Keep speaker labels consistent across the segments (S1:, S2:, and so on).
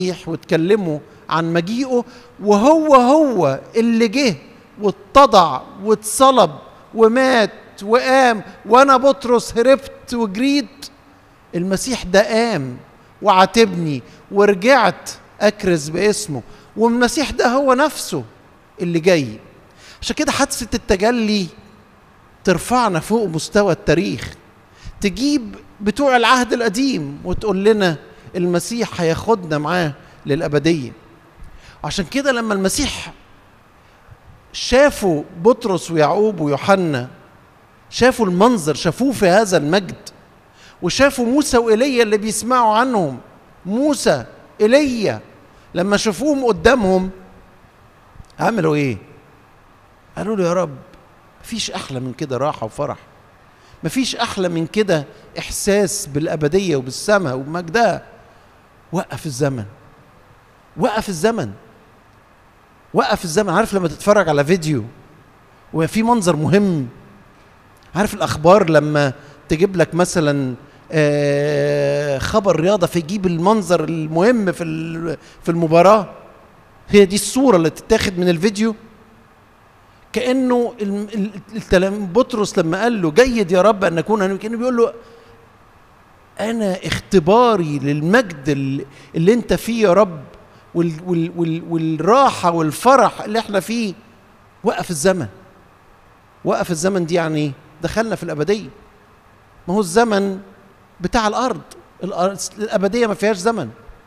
S1: وتكلموا عن مجيئه وهو هو اللي جه واتضع واتصلب ومات وقام وانا بطرس هربت وجريت المسيح ده قام وعاتبني ورجعت اكرز باسمه والمسيح ده هو نفسه اللي جاي عشان كده حادثه التجلي ترفعنا فوق مستوى التاريخ تجيب بتوع العهد القديم وتقول لنا المسيح هياخدنا معاه للأبدية عشان كده لما المسيح شافوا بطرس ويعقوب ويوحنا شافوا المنظر شافوه في هذا المجد وشافوا موسى وإيليا اللي بيسمعوا عنهم موسى إيليا لما شافوهم قدامهم عملوا ايه قالوا له يا رب مفيش احلى من كده راحه وفرح مفيش احلى من كده احساس بالابديه وبالسماء وبمجدها وقف الزمن وقف الزمن وقف الزمن عارف لما تتفرج على فيديو وفي منظر مهم عارف الاخبار لما تجيب لك مثلا آه خبر رياضه فيجيب المنظر المهم في في المباراه هي دي الصوره اللي تتاخد من الفيديو كانه بطرس لما قال له جيد يا رب ان نكون هنا كانه بيقول له انا اختباري للمجد اللي انت فيه يا رب وال وال وال والراحه والفرح اللي احنا فيه وقف الزمن وقف الزمن دي يعني دخلنا في الابديه ما هو الزمن بتاع الارض الابديه ما فيهاش زمن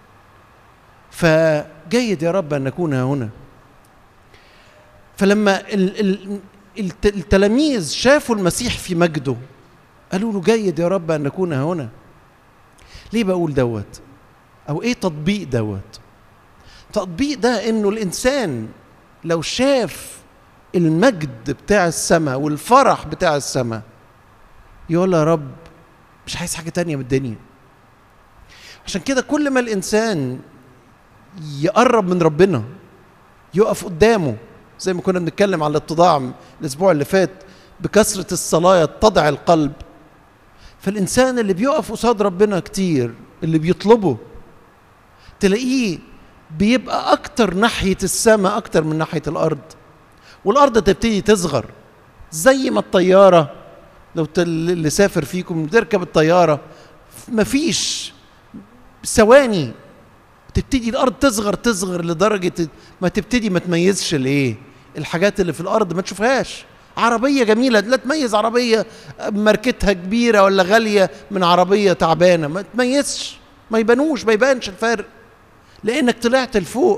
S1: فجيد يا رب ان نكون هنا فلما التلاميذ شافوا المسيح في مجده قالوا له جيد يا رب ان نكون هنا ليه بقول دوت او ايه تطبيق دوت تطبيق ده انه الانسان لو شاف المجد بتاع السماء والفرح بتاع السماء يقول يا رب مش عايز حاجه تانية من الدنيا عشان كده كل ما الانسان يقرب من ربنا يقف قدامه زي ما كنا بنتكلم على الاتضاع الاسبوع اللي فات بكثره الصلاه يتضع القلب فالانسان اللي بيقف قصاد ربنا كتير اللي بيطلبه تلاقيه بيبقى اكتر ناحيه السماء اكتر من ناحيه الارض والارض تبتدي تصغر زي ما الطياره لو اللي سافر فيكم تركب الطياره مفيش ثواني تبتدي الارض تصغر تصغر لدرجه ما تبتدي ما تميزش الايه الحاجات اللي في الارض ما تشوفهاش عربيه جميله لا تميز عربيه ماركتها كبيره ولا غاليه من عربيه تعبانه ما تميزش ما يبانوش ما يبانش الفرق لانك طلعت لفوق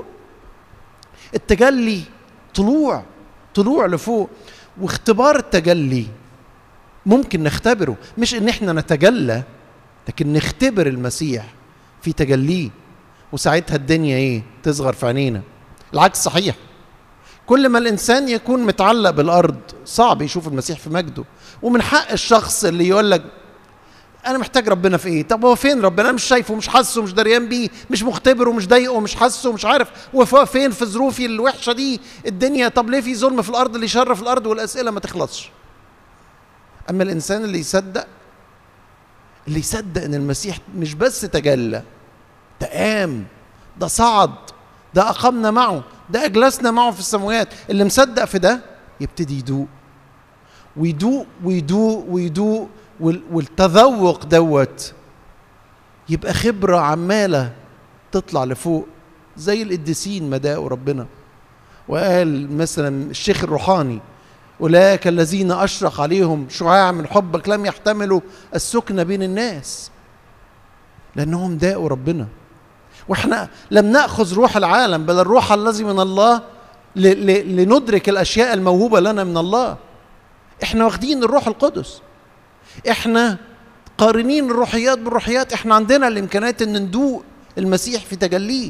S1: التجلي طلوع طلوع لفوق واختبار التجلي ممكن نختبره مش ان احنا نتجلى لكن نختبر المسيح في تجليه وساعتها الدنيا ايه تصغر في عينينا العكس صحيح كل ما الانسان يكون متعلق بالارض صعب يشوف المسيح في مجده ومن حق الشخص اللي يقول لك انا محتاج ربنا في ايه طب هو فين ربنا انا مش شايفه مش حاسه مش دريان بيه مش مختبره مش ضايقه مش حاسه مش عارف هو فين في ظروفي الوحشه دي الدنيا طب ليه في ظلم في الارض اللي يشرف الارض والاسئله ما تخلصش اما الانسان اللي يصدق اللي يصدق ان المسيح مش بس تجلى ده قام ده صعد ده اقمنا معه ده اجلسنا معه في السماوات اللي مصدق في ده يبتدي يدوق ويدوق ويدوق ويدوق والتذوق دوت يبقى خبرة عمالة تطلع لفوق زي القديسين ما داقوا ربنا وقال مثلا الشيخ الروحاني أولئك الذين أشرق عليهم شعاع من حبك لم يحتملوا السكنة بين الناس لأنهم داقوا ربنا واحنا لم ناخذ روح العالم بل الروح الذي من الله لندرك الاشياء الموهوبه لنا من الله احنا واخدين الروح القدس احنا قارنين الروحيات بالروحيات احنا عندنا الامكانيات ان ندوق المسيح في تجليه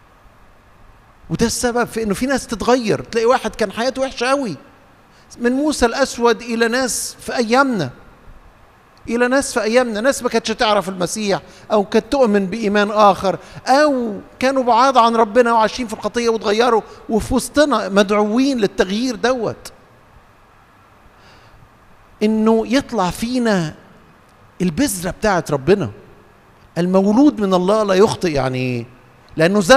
S1: وده السبب في انه في ناس تتغير تلاقي واحد كان حياته وحشه قوي من موسى الاسود الى ناس في ايامنا الى ناس في ايامنا ناس ما كانتش تعرف المسيح او كانت تؤمن بايمان اخر او كانوا بعاد عن ربنا وعايشين في الخطيه وتغيروا وفي وسطنا مدعوين للتغيير دوت انه يطلع فينا البذره بتاعت ربنا المولود من الله لا يخطئ يعني لانه